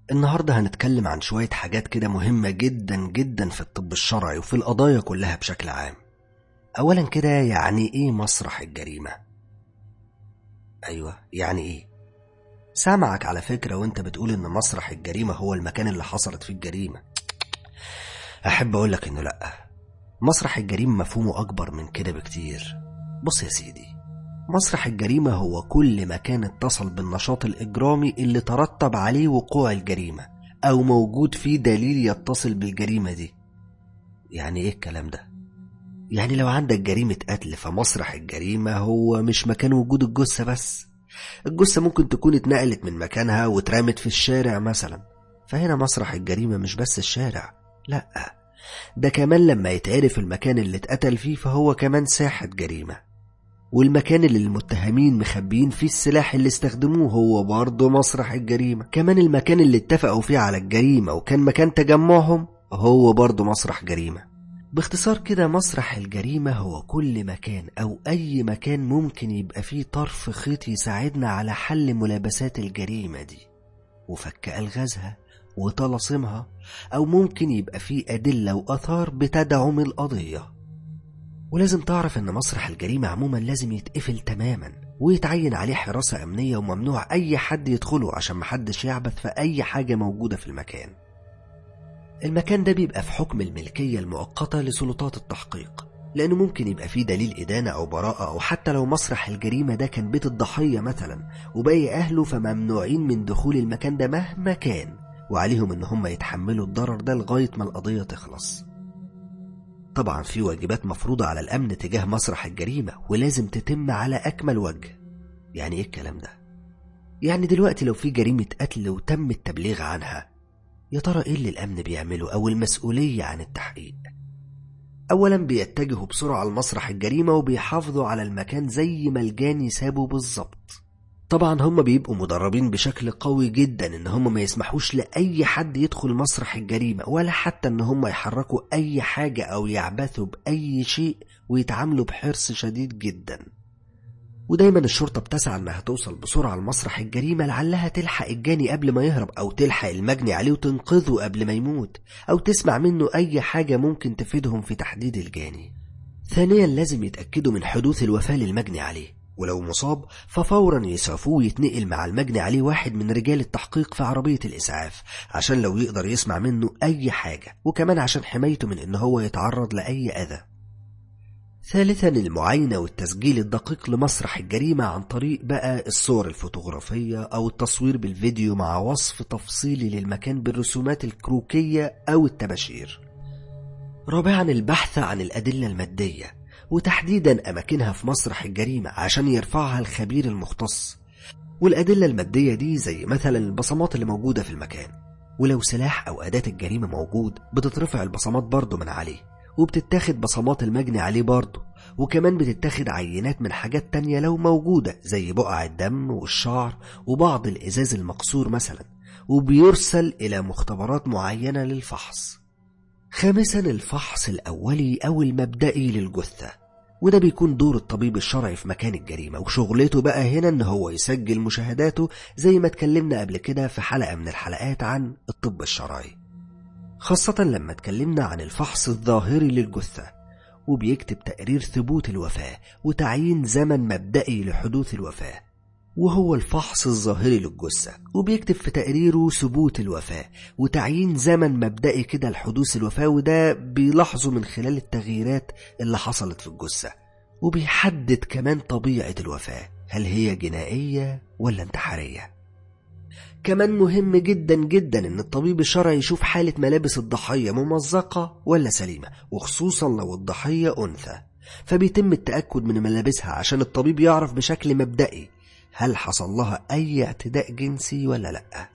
النهاردة هنتكلم عن شوية حاجات كده مهمة جدا جدا في الطب الشرعي وفي القضايا كلها بشكل عام أولا كده يعني إيه مسرح الجريمة؟ أيوة يعني إيه؟ سامعك على فكرة وانت بتقول إن مسرح الجريمة هو المكان اللي حصلت فيه الجريمة أحب أقولك إنه لأ مسرح الجريمة مفهومه أكبر من كده بكتير بص يا سيدي مسرح الجريمة هو كل مكان اتصل بالنشاط الإجرامي اللي ترتب عليه وقوع الجريمة أو موجود فيه دليل يتصل بالجريمة دي يعني إيه الكلام ده؟ يعني لو عندك جريمة قتل فمسرح الجريمة هو مش مكان وجود الجثة بس الجثة ممكن تكون اتنقلت من مكانها واترمت في الشارع مثلا فهنا مسرح الجريمة مش بس الشارع لأ ده كمان لما يتعرف المكان اللي اتقتل فيه فهو كمان ساحة جريمة والمكان اللي المتهمين مخبيين فيه السلاح اللي استخدموه هو برضه مسرح الجريمة كمان المكان اللي اتفقوا فيه على الجريمة وكان مكان تجمعهم هو برضه مسرح جريمة باختصار كده مسرح الجريمة هو كل مكان أو أي مكان ممكن يبقى فيه طرف خيط يساعدنا على حل ملابسات الجريمة دي وفك ألغازها وطلاسمها أو ممكن يبقى فيه أدلة وأثار بتدعم القضية ولازم تعرف ان مسرح الجريمة عموما لازم يتقفل تماما ويتعين عليه حراسة امنية وممنوع اي حد يدخله عشان محدش يعبث في اي حاجة موجودة في المكان المكان ده بيبقى في حكم الملكية المؤقتة لسلطات التحقيق لأنه ممكن يبقى فيه دليل إدانة أو براءة أو حتى لو مسرح الجريمة ده كان بيت الضحية مثلا وباقي أهله فممنوعين من دخول المكان ده مهما كان وعليهم إن هم يتحملوا الضرر ده لغاية ما القضية تخلص طبعا في واجبات مفروضة على الأمن تجاه مسرح الجريمة ولازم تتم على أكمل وجه يعني إيه الكلام ده؟ يعني دلوقتي لو في جريمة قتل وتم التبليغ عنها يا ترى إيه اللي الأمن بيعمله أو المسؤولية عن التحقيق؟ أولا بيتجهوا بسرعة لمسرح الجريمة وبيحافظوا على المكان زي ما الجاني سابه بالظبط طبعا هم بيبقوا مدربين بشكل قوي جدا ان هم ما يسمحوش لأي حد يدخل مسرح الجريمة ولا حتى ان هم يحركوا اي حاجة او يعبثوا بأي شيء ويتعاملوا بحرص شديد جدا ودايما الشرطة بتسعى انها توصل بسرعة لمسرح الجريمة لعلها تلحق الجاني قبل ما يهرب او تلحق المجني عليه وتنقذه قبل ما يموت او تسمع منه اي حاجة ممكن تفيدهم في تحديد الجاني ثانيا لازم يتأكدوا من حدوث الوفاة للمجني عليه ولو مصاب ففورا يسعفوه ويتنقل مع المجني عليه واحد من رجال التحقيق في عربية الإسعاف عشان لو يقدر يسمع منه أي حاجة وكمان عشان حمايته من إن هو يتعرض لأي أذى ثالثا المعاينة والتسجيل الدقيق لمسرح الجريمة عن طريق بقى الصور الفوتوغرافية أو التصوير بالفيديو مع وصف تفصيلي للمكان بالرسومات الكروكية أو التباشير رابعا البحث عن الأدلة المادية وتحديدا أماكنها في مسرح الجريمة عشان يرفعها الخبير المختص والأدلة المادية دي زي مثلا البصمات اللي موجودة في المكان ولو سلاح أو أداة الجريمة موجود بتترفع البصمات برضه من عليه وبتتاخد بصمات المجني عليه برضه وكمان بتتاخد عينات من حاجات تانية لو موجودة زي بقع الدم والشعر وبعض الإزاز المكسور مثلا وبيرسل إلى مختبرات معينة للفحص خامسا الفحص الأولي أو المبدئي للجثة وده بيكون دور الطبيب الشرعي في مكان الجريمة وشغلته بقى هنا ان هو يسجل مشاهداته زي ما اتكلمنا قبل كده في حلقة من الحلقات عن الطب الشرعي خاصة لما اتكلمنا عن الفحص الظاهري للجثة وبيكتب تقرير ثبوت الوفاة وتعيين زمن مبدئي لحدوث الوفاة وهو الفحص الظاهري للجثة وبيكتب في تقريره ثبوت الوفاة وتعيين زمن مبدئي كده لحدوث الوفاة وده بيلاحظه من خلال التغييرات اللي حصلت في الجثة وبيحدد كمان طبيعة الوفاة هل هي جنائية ولا انتحارية كمان مهم جدا جدا ان الطبيب الشرعي يشوف حالة ملابس الضحية ممزقة ولا سليمة وخصوصا لو الضحية أنثى فبيتم التأكد من ملابسها عشان الطبيب يعرف بشكل مبدئي هل حصل لها أي اعتداء جنسي ولا لأ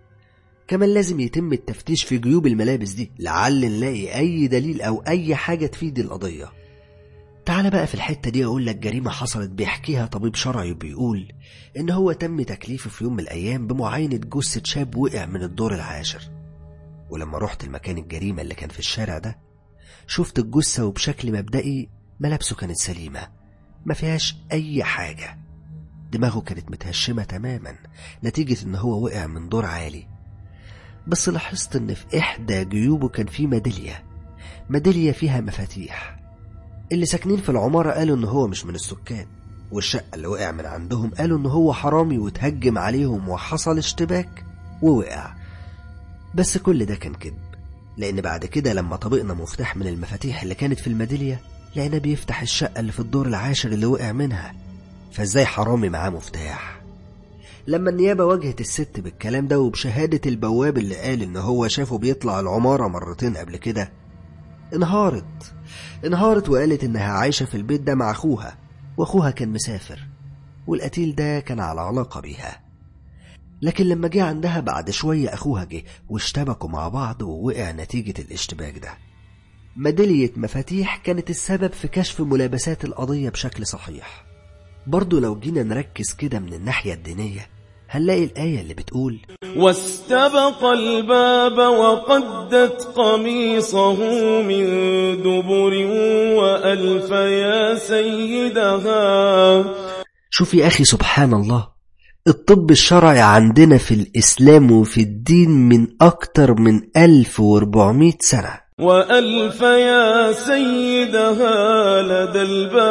كمان لازم يتم التفتيش في جيوب الملابس دي لعل نلاقي أي دليل أو أي حاجة تفيد القضية تعال بقى في الحتة دي أقول لك جريمة حصلت بيحكيها طبيب شرعي وبيقول إن هو تم تكليفه في يوم من الأيام بمعاينة جثة شاب وقع من الدور العاشر ولما رحت المكان الجريمة اللي كان في الشارع ده شفت الجثة وبشكل مبدئي ملابسه كانت سليمة ما فيهاش أي حاجة دماغه كانت متهشمة تماما نتيجة إن هو وقع من دور عالي بس لاحظت إن في إحدى جيوبه كان في ميدالية ميدالية فيها مفاتيح اللي ساكنين في العمارة قالوا إن هو مش من السكان والشقة اللي وقع من عندهم قالوا إن هو حرامي وتهجم عليهم وحصل اشتباك ووقع بس كل ده كان كذب لأن بعد كده لما طبقنا مفتاح من المفاتيح اللي كانت في الميدالية لقينا بيفتح الشقة اللي في الدور العاشر اللي وقع منها فازاي حرامي معاه مفتاح لما النيابة واجهت الست بالكلام ده وبشهادة البواب اللي قال إن هو شافه بيطلع العمارة مرتين قبل كده انهارت انهارت وقالت إنها عايشة في البيت ده مع أخوها وأخوها كان مسافر والقتيل ده كان على علاقة بيها لكن لما جه عندها بعد شوية أخوها جه واشتبكوا مع بعض ووقع نتيجة الاشتباك ده ميدالية مفاتيح كانت السبب في كشف ملابسات القضية بشكل صحيح برضو لو جينا نركز كده من الناحية الدينية هنلاقي الآية اللي بتقول واستبق الباب وقدت قميصه من دبر وألف يا سيدها شوف يا أخي سبحان الله الطب الشرعي عندنا في الإسلام وفي الدين من أكتر من 1400 سنة وألف يا سيدها لدى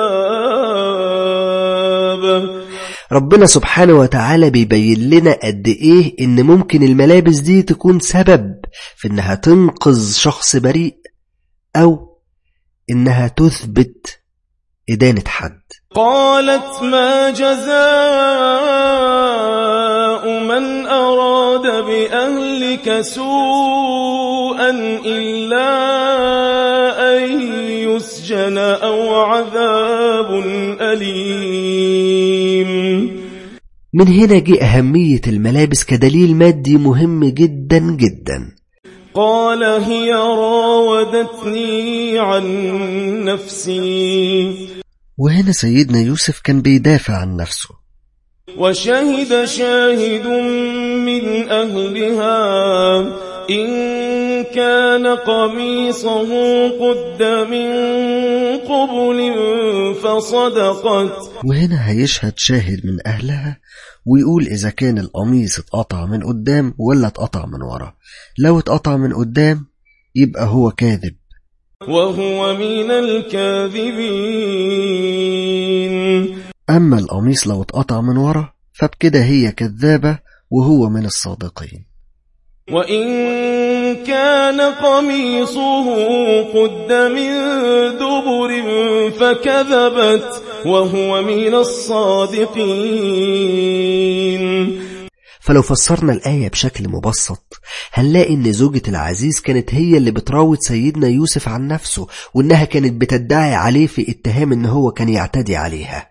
الباب ربنا سبحانه وتعالى بيبين لنا قد إيه إن ممكن الملابس دي تكون سبب في إنها تنقذ شخص بريء أو إنها تثبت إدانة حد قالت ما جزاء من أراد بأهلك سوءا إلا أن يسجن أو عذاب أليم من هنا جه أهمية الملابس كدليل مادي مهم جدا جدا قال هي راودتني عن نفسي وهنا سيدنا يوسف كان بيدافع عن نفسه وشهد شاهد من أهلها إن كان قميصه قد من قبل فصدقت وهنا هيشهد شاهد من أهلها ويقول إذا كان القميص اتقطع من قدام ولا اتقطع من ورا لو اتقطع من قدام يبقى هو كاذب وهو من الكاذبين أما القميص لو اتقطع من ورا فبكده هي كذابة وهو من الصادقين وإن كان قميصه قد من دبر فكذبت وهو من الصادقين فلو فسرنا الآية بشكل مبسط هنلاقي إن زوجة العزيز كانت هي اللي بتراود سيدنا يوسف عن نفسه وإنها كانت بتدعي عليه في اتهام إن هو كان يعتدي عليها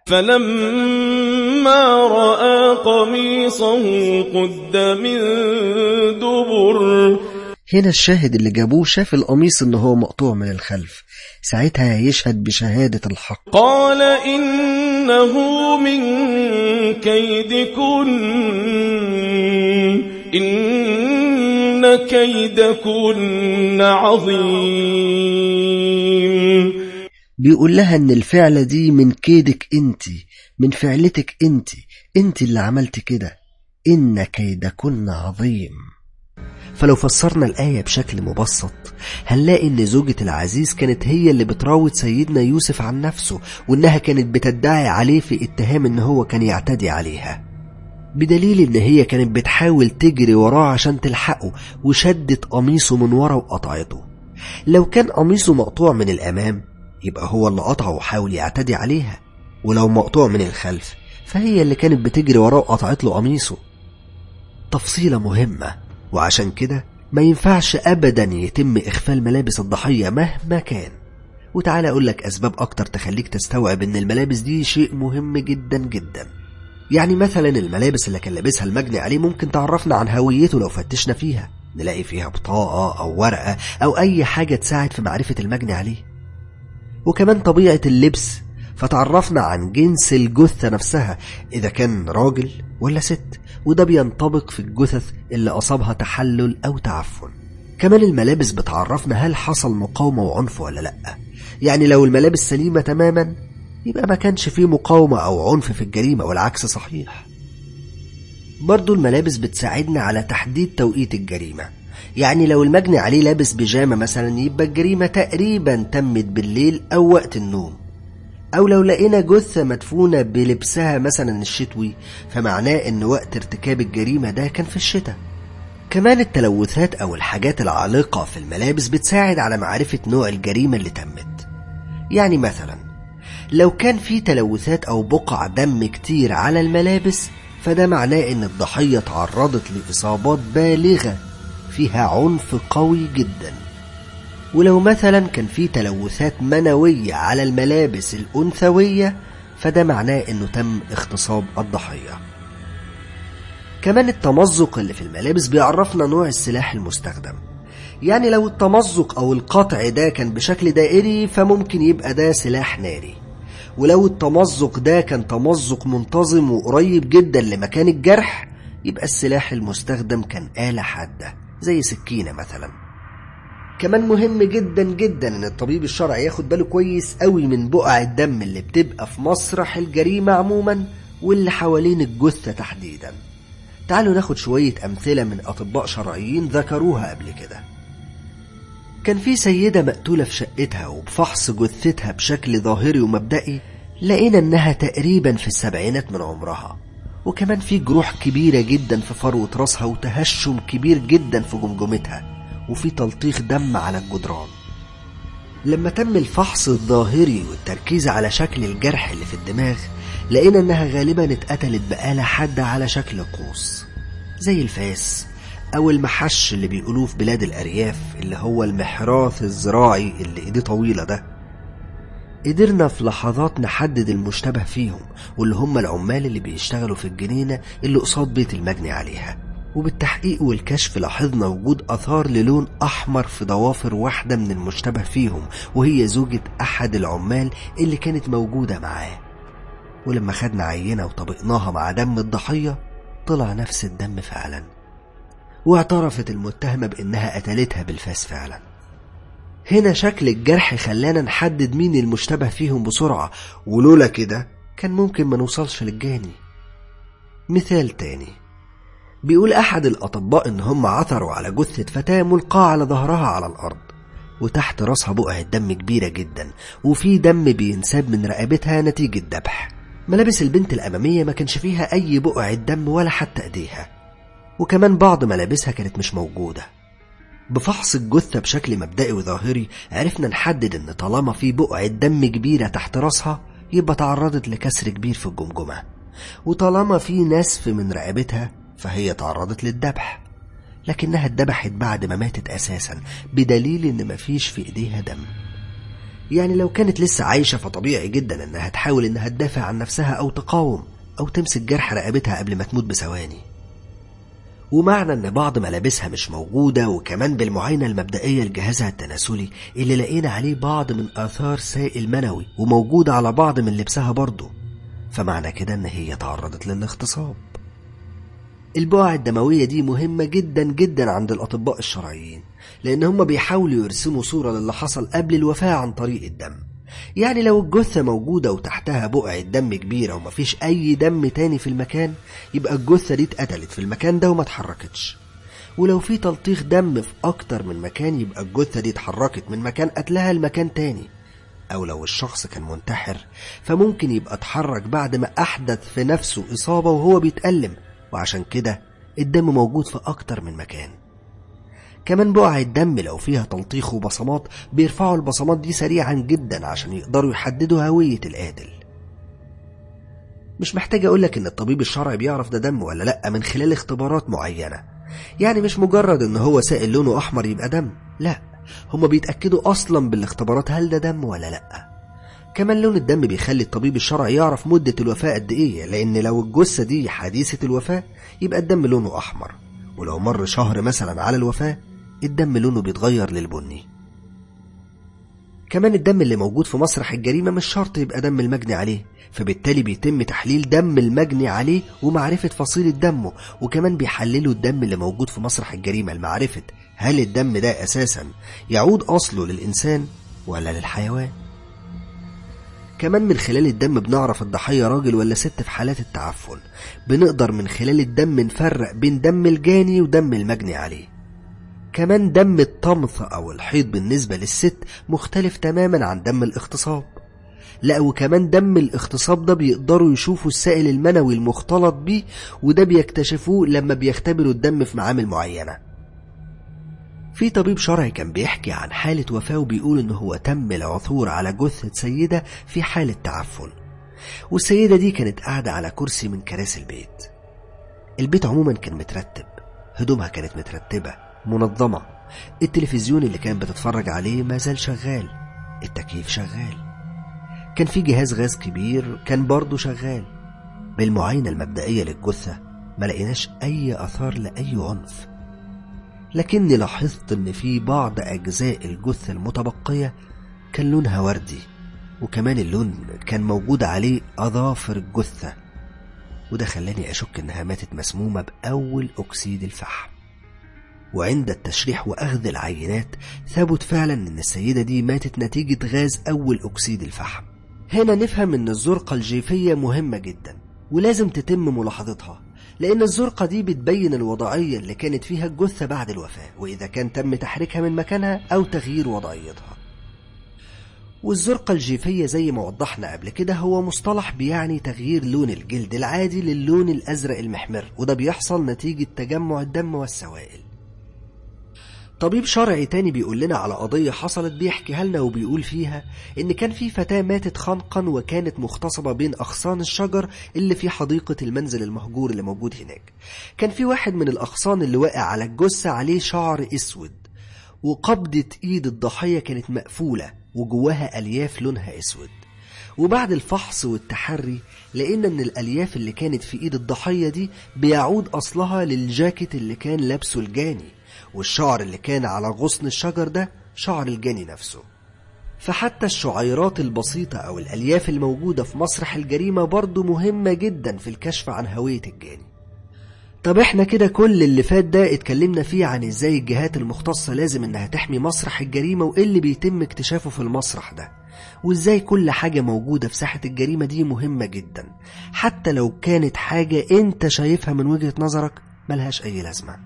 فلما رأى قميصه قد من دبر هنا الشاهد اللي جابوه شاف القميص إن هو مقطوع من الخلف ساعتها يشهد بشهادة الحق قال إنه من كيدكن إن كيدكن عظيم بيقول لها إن الفعلة دي من كيدك أنت من فعلتك أنت أنت اللي عملت كده إن كيدكن عظيم فلو فسرنا الآية بشكل مبسط هنلاقي إن زوجة العزيز كانت هي اللي بتراود سيدنا يوسف عن نفسه وإنها كانت بتدعي عليه في اتهام إن هو كان يعتدي عليها بدليل إن هي كانت بتحاول تجري وراه عشان تلحقه وشدت قميصه من ورا وقطعته لو كان قميصه مقطوع من الأمام يبقى هو اللي قطعه وحاول يعتدي عليها ولو مقطوع من الخلف فهي اللي كانت بتجري وراه وقطعت له قميصه تفصيلة مهمة وعشان كده ما ينفعش أبدا يتم إخفاء ملابس الضحية مهما كان وتعالى أقول لك أسباب أكتر تخليك تستوعب إن الملابس دي شيء مهم جدا جدا يعني مثلا الملابس اللي كان لابسها المجني عليه ممكن تعرفنا عن هويته لو فتشنا فيها نلاقي فيها بطاقة أو ورقة أو أي حاجة تساعد في معرفة المجني عليه وكمان طبيعة اللبس فتعرفنا عن جنس الجثة نفسها إذا كان راجل ولا ست وده بينطبق في الجثث اللي أصابها تحلل أو تعفن كمان الملابس بتعرفنا هل حصل مقاومة وعنف ولا لأ يعني لو الملابس سليمة تماما يبقى ما كانش فيه مقاومة أو عنف في الجريمة والعكس صحيح برضو الملابس بتساعدنا على تحديد توقيت الجريمة يعني لو المجني عليه لابس بيجامة مثلا يبقى الجريمة تقريبا تمت بالليل أو وقت النوم أو لو لقينا جثة مدفونة بلبسها مثلا الشتوي فمعناه إن وقت ارتكاب الجريمة ده كان في الشتاء كمان التلوثات أو الحاجات العالقة في الملابس بتساعد على معرفة نوع الجريمة اللي تمت يعني مثلا لو كان في تلوثات أو بقع دم كتير على الملابس فده معناه إن الضحية تعرضت لإصابات بالغة فيها عنف قوي جدا ولو مثلا كان في تلوثات منوية على الملابس الأنثوية فده معناه إنه تم اغتصاب الضحية كمان التمزق اللي في الملابس بيعرفنا نوع السلاح المستخدم يعني لو التمزق أو القطع ده كان بشكل دائري فممكن يبقى ده سلاح ناري ولو التمزق ده كان تمزق منتظم وقريب جدا لمكان الجرح يبقى السلاح المستخدم كان آلة حادة زي سكينة مثلا كمان مهم جدا جدا ان الطبيب الشرعي ياخد باله كويس قوي من بقع الدم اللي بتبقى في مسرح الجريمة عموما واللي حوالين الجثة تحديدا تعالوا ناخد شوية أمثلة من أطباء شرعيين ذكروها قبل كده كان في سيدة مقتولة في شقتها وبفحص جثتها بشكل ظاهري ومبدئي لقينا إنها تقريبا في السبعينات من عمرها وكمان في جروح كبيرة جدا في فروة راسها وتهشم كبير جدا في جمجمتها وفي تلطيخ دم على الجدران لما تم الفحص الظاهري والتركيز على شكل الجرح اللي في الدماغ لقينا انها غالبا اتقتلت بآلة حادة على شكل قوس زي الفاس او المحش اللي بيقولوه في بلاد الارياف اللي هو المحراث الزراعي اللي ايديه طويلة ده قدرنا في لحظات نحدد المشتبه فيهم واللي هم العمال اللي بيشتغلوا في الجنينة اللي قصاد بيت المجني عليها وبالتحقيق والكشف لاحظنا وجود أثار للون أحمر في ضوافر واحدة من المشتبه فيهم وهي زوجة أحد العمال اللي كانت موجودة معاه ولما خدنا عينة وطبقناها مع دم الضحية طلع نفس الدم فعلا واعترفت المتهمة بأنها قتلتها بالفاس فعلا هنا شكل الجرح خلانا نحدد مين المشتبه فيهم بسرعة ولولا كده كان ممكن ما نوصلش للجاني مثال تاني بيقول أحد الأطباء إن هم عثروا على جثة فتاة ملقاة على ظهرها على الأرض وتحت راسها بقعة دم كبيرة جدا وفي دم بينساب من رقبتها نتيجة ذبح ملابس البنت الأمامية ما كانش فيها أي بقعة دم ولا حتى إيديها وكمان بعض ملابسها كانت مش موجودة بفحص الجثة بشكل مبدئي وظاهري عرفنا نحدد إن طالما في بقعة دم كبيرة تحت راسها يبقى تعرضت لكسر كبير في الجمجمة وطالما في نسف من رقبتها فهي تعرضت للذبح لكنها اتذبحت بعد ما ماتت أساسا بدليل إن مفيش في إيديها دم يعني لو كانت لسه عايشة فطبيعي جدا إنها تحاول إنها تدافع عن نفسها أو تقاوم أو تمسك جرح رقبتها قبل ما تموت بثواني ومعنى ان بعض ملابسها مش موجودة وكمان بالمعاينة المبدئية لجهازها التناسلي اللي لقينا عليه بعض من آثار سائل منوي وموجودة على بعض من لبسها برضه فمعنى كده ان هي تعرضت للاغتصاب البقع الدموية دي مهمة جدا جدا عند الأطباء الشرعيين لأن هم بيحاولوا يرسموا صورة للي حصل قبل الوفاة عن طريق الدم يعني لو الجثة موجودة وتحتها بقعة دم كبيرة ومفيش أي دم تاني في المكان يبقى الجثة دي اتقتلت في المكان ده وما اتحركتش ولو في تلطيخ دم في أكتر من مكان يبقى الجثة دي اتحركت من مكان قتلها لمكان تاني أو لو الشخص كان منتحر فممكن يبقى اتحرك بعد ما أحدث في نفسه إصابة وهو بيتألم وعشان كده الدم موجود في أكتر من مكان كمان بقع الدم لو فيها تلطيخ وبصمات بيرفعوا البصمات دي سريعا جدا عشان يقدروا يحددوا هوية القاتل مش محتاج أقولك إن الطبيب الشرعي بيعرف ده دم ولا لأ من خلال اختبارات معينة يعني مش مجرد إن هو سائل لونه أحمر يبقى دم لأ هما بيتأكدوا أصلا بالاختبارات هل ده دم ولا لأ كمان لون الدم بيخلي الطبيب الشرعي يعرف مدة الوفاة قد إيه لأن لو الجثة دي حديثة الوفاة يبقى الدم لونه أحمر ولو مر شهر مثلا على الوفاة الدم لونه بيتغير للبني كمان الدم اللي موجود في مسرح الجريمة مش شرط يبقى دم المجني عليه فبالتالي بيتم تحليل دم المجني عليه ومعرفة فصيلة دمه وكمان بيحللوا الدم اللي موجود في مسرح الجريمة لمعرفة هل الدم ده أساسا يعود أصله للإنسان ولا للحيوان كمان من خلال الدم بنعرف الضحية راجل ولا ست في حالات التعفن بنقدر من خلال الدم نفرق بين دم الجاني ودم المجني عليه كمان دم الطمث أو الحيض بالنسبة للست مختلف تماما عن دم الاغتصاب لا وكمان دم الاغتصاب ده بيقدروا يشوفوا السائل المنوي المختلط بيه وده بيكتشفوه لما بيختبروا الدم في معامل معينة في طبيب شرعي كان بيحكي عن حالة وفاة وبيقول إن هو تم العثور على جثة سيدة في حالة تعفن والسيدة دي كانت قاعدة على كرسي من كراسي البيت البيت عموما كان مترتب هدومها كانت مترتبة منظمة التلفزيون اللي كان بتتفرج عليه ما زال شغال التكييف شغال كان في جهاز غاز كبير كان برضه شغال بالمعاينة المبدئية للجثة ما لقيناش أي أثار لأي عنف لكني لاحظت إن في بعض أجزاء الجثة المتبقية كان لونها وردي وكمان اللون كان موجود عليه أظافر الجثة وده خلاني أشك إنها ماتت مسمومة بأول أكسيد الفحم وعند التشريح وأخذ العينات ثبت فعلا إن السيدة دي ماتت نتيجة غاز أول أكسيد الفحم هنا نفهم إن الزرقة الجيفية مهمة جدا ولازم تتم ملاحظتها لأن الزرقة دي بتبين الوضعية اللي كانت فيها الجثة بعد الوفاة وإذا كان تم تحريكها من مكانها أو تغيير وضعيتها والزرقة الجيفية زي ما وضحنا قبل كده هو مصطلح بيعني تغيير لون الجلد العادي للون الأزرق المحمر وده بيحصل نتيجة تجمع الدم والسوائل طبيب شرعي تاني بيقول لنا على قضية حصلت بيحكيها لنا وبيقول فيها إن كان في فتاة ماتت خنقا وكانت مغتصبة بين أغصان الشجر اللي في حديقة المنزل المهجور اللي موجود هناك كان في واحد من الأغصان اللي واقع على الجثة عليه شعر أسود وقبضة إيد الضحية كانت مقفولة وجواها ألياف لونها أسود وبعد الفحص والتحري لقينا ان الالياف اللي كانت في ايد الضحيه دي بيعود اصلها للجاكيت اللي كان لابسه الجاني والشعر اللي كان على غصن الشجر ده شعر الجاني نفسه فحتى الشعيرات البسيطة أو الألياف الموجودة في مسرح الجريمة برضو مهمة جدا في الكشف عن هوية الجاني طب احنا كده كل اللي فات ده اتكلمنا فيه عن ازاي الجهات المختصة لازم انها تحمي مسرح الجريمة وايه اللي بيتم اكتشافه في المسرح ده وازاي كل حاجة موجودة في ساحة الجريمة دي مهمة جدا حتى لو كانت حاجة انت شايفها من وجهة نظرك ملهاش اي لازمة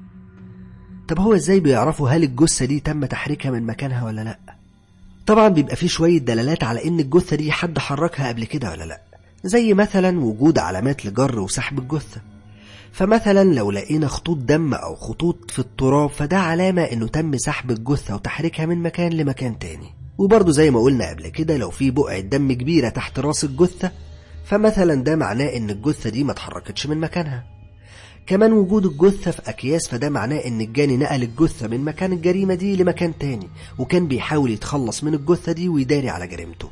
طب هو ازاي بيعرفوا هل الجثة دي تم تحريكها من مكانها ولا لا طبعا بيبقى في شوية دلالات على ان الجثة دي حد حركها قبل كده ولا لا زي مثلا وجود علامات لجر وسحب الجثة فمثلا لو لقينا خطوط دم أو خطوط في التراب فده علامة إنه تم سحب الجثة وتحريكها من مكان لمكان تاني وبرضه زي ما قلنا قبل كده لو في بقعة دم كبيرة تحت راس الجثة فمثلا ده معناه إن الجثة دي ما اتحركتش من مكانها كمان وجود الجثة في أكياس فده معناه إن الجاني نقل الجثة من مكان الجريمة دي لمكان تاني وكان بيحاول يتخلص من الجثة دي ويداري على جريمته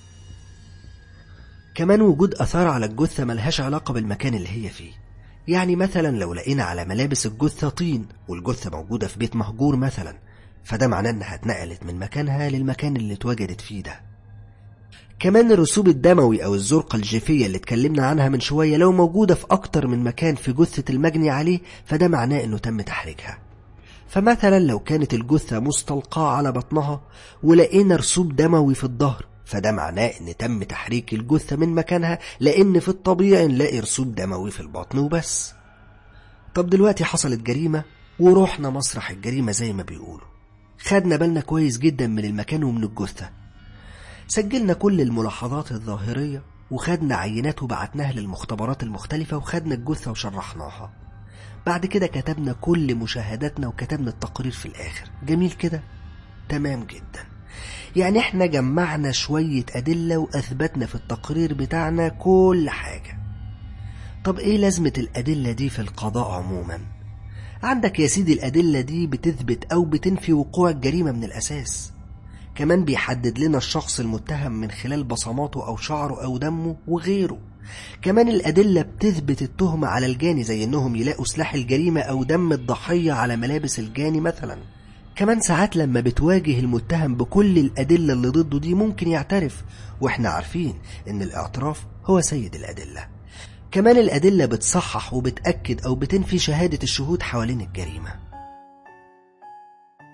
كمان وجود أثار على الجثة ملهاش علاقة بالمكان اللي هي فيه يعني مثلا لو لقينا على ملابس الجثة طين والجثة موجودة في بيت مهجور مثلا فده معناه انها اتنقلت من مكانها للمكان اللي اتوجدت فيه ده كمان الرسوب الدموي او الزرقة الجيفية اللي اتكلمنا عنها من شوية لو موجودة في اكتر من مكان في جثة المجني عليه فده معناه انه تم تحريكها فمثلا لو كانت الجثة مستلقاة على بطنها ولقينا رسوب دموي في الظهر فده معناه ان تم تحريك الجثة من مكانها لان في الطبيعي نلاقي رسوب دموي في البطن وبس طب دلوقتي حصلت جريمة ورحنا مسرح الجريمة زي ما بيقولوا خدنا بالنا كويس جدا من المكان ومن الجثة سجلنا كل الملاحظات الظاهرية وخدنا عينات وبعتناها للمختبرات المختلفة وخدنا الجثة وشرحناها بعد كده كتبنا كل مشاهداتنا وكتبنا التقرير في الآخر جميل كده تمام جدا يعني احنا جمعنا شوية أدلة وأثبتنا في التقرير بتاعنا كل حاجة طب ايه لازمة الأدلة دي في القضاء عموما عندك يا سيدي الأدلة دي بتثبت أو بتنفي وقوع الجريمة من الأساس كمان بيحدد لنا الشخص المتهم من خلال بصماته أو شعره أو دمه وغيره كمان الأدلة بتثبت التهمة على الجاني زي إنهم يلاقوا سلاح الجريمة أو دم الضحية على ملابس الجاني مثلا كمان ساعات لما بتواجه المتهم بكل الأدلة اللي ضده دي ممكن يعترف وإحنا عارفين إن الاعتراف هو سيد الأدلة كمان الأدلة بتصحح وبتأكد أو بتنفي شهادة الشهود حوالين الجريمة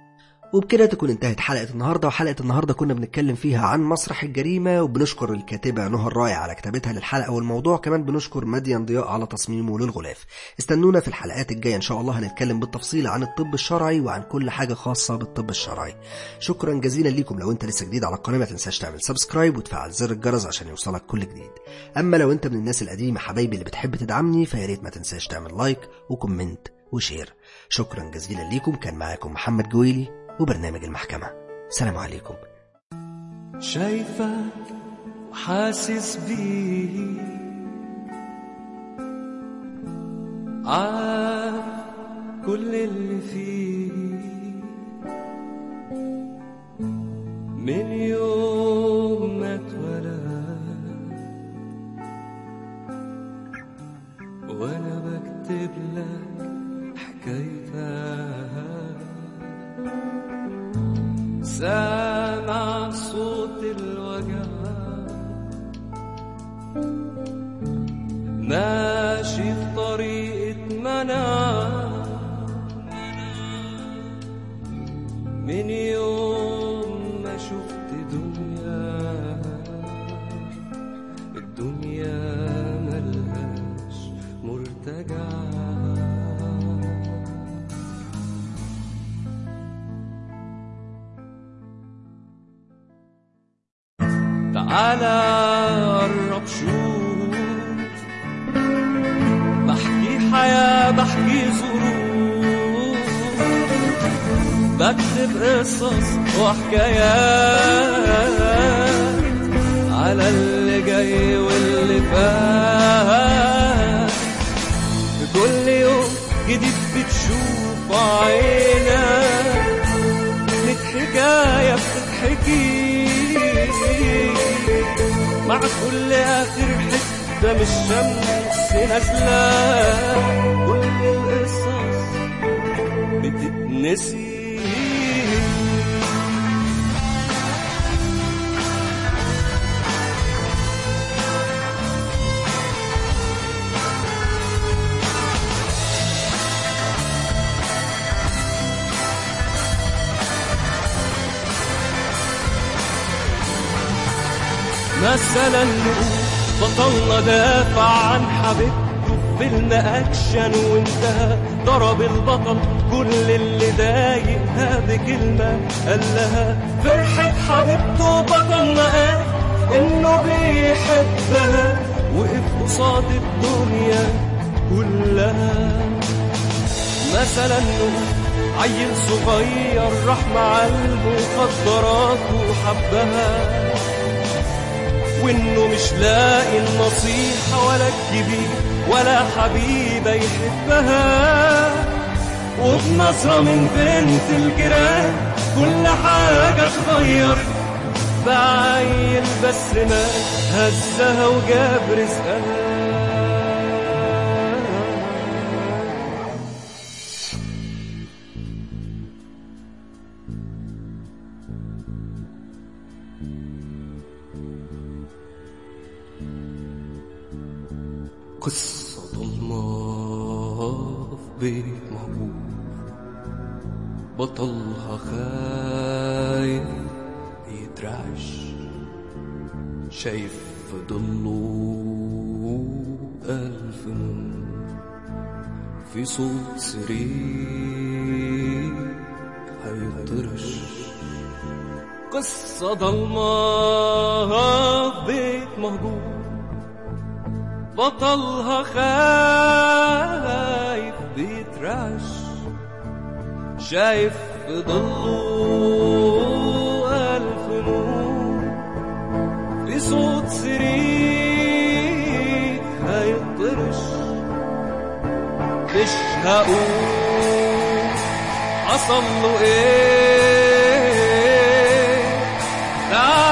وبكده تكون انتهت حلقة النهاردة وحلقة النهاردة كنا بنتكلم فيها عن مسرح الجريمة وبنشكر الكاتبة نهى الراي على كتابتها للحلقة والموضوع كمان بنشكر مديان ضياء على تصميمه للغلاف استنونا في الحلقات الجاية ان شاء الله هنتكلم بالتفصيل عن الطب الشرعي وعن كل حاجة خاصة بالطب الشرعي شكرا جزيلا ليكم لو انت لسه جديد على القناة ما تنساش تعمل سبسكرايب وتفعل زر الجرس عشان يوصلك كل جديد اما لو انت من الناس القديمة حبايبي اللي بتحب تدعمني فيا ريت ما تنساش تعمل لايك وكومنت وشير شكرا جزيلا ليكم كان معاكم محمد جويلي وبرنامج المحكمة سلام عليكم شايفك وحاسس بيه عارف كل اللي فيه من يوم ما اتولد وانا بكتب لك حكايتك سامع صوت الوجع ماشي في طريقة منع من يوم ما شفت دنيا الدنيا ملهاش مرتجع تعالى قرب شوف بحكي حياة بحكي ظروف بكتب قصص وحكايات على اللي جاي واللي فات كل يوم جديد بتشوف عينك لك حكاية بتتحكي مع كل آخر حتة من الشمس نازلة كل القصص بتتنسي مثلا نقول بطلنا دافع عن حبيبته في فيلم اكشن وانتهى ضرب البطل كل اللي ضايقها بكلمه قال لها فرحه حبيبته بطلنا قال انه بيحبها وقف قصاد الدنيا كلها مثلا نقول عيل صغير راح مع المخدرات وحبها وانه مش لاقي النصيحة ولا الكبير ولا حبيبة يحبها وبنظرة من بنت الجيران كل حاجة اتغير بعيل بس ما هزها وجاب رزقها قصة ضلمة في بيت مهجور بطلها خايف بيترعش شايف في ضله ألف نور في صوت سرير هيطرش قصة ضلمة في بيت مهجور بطلها خايف بيترعش شايف في ضله ألف نور في صوت سرير هيطرش مش هقول حصل له ايه تعال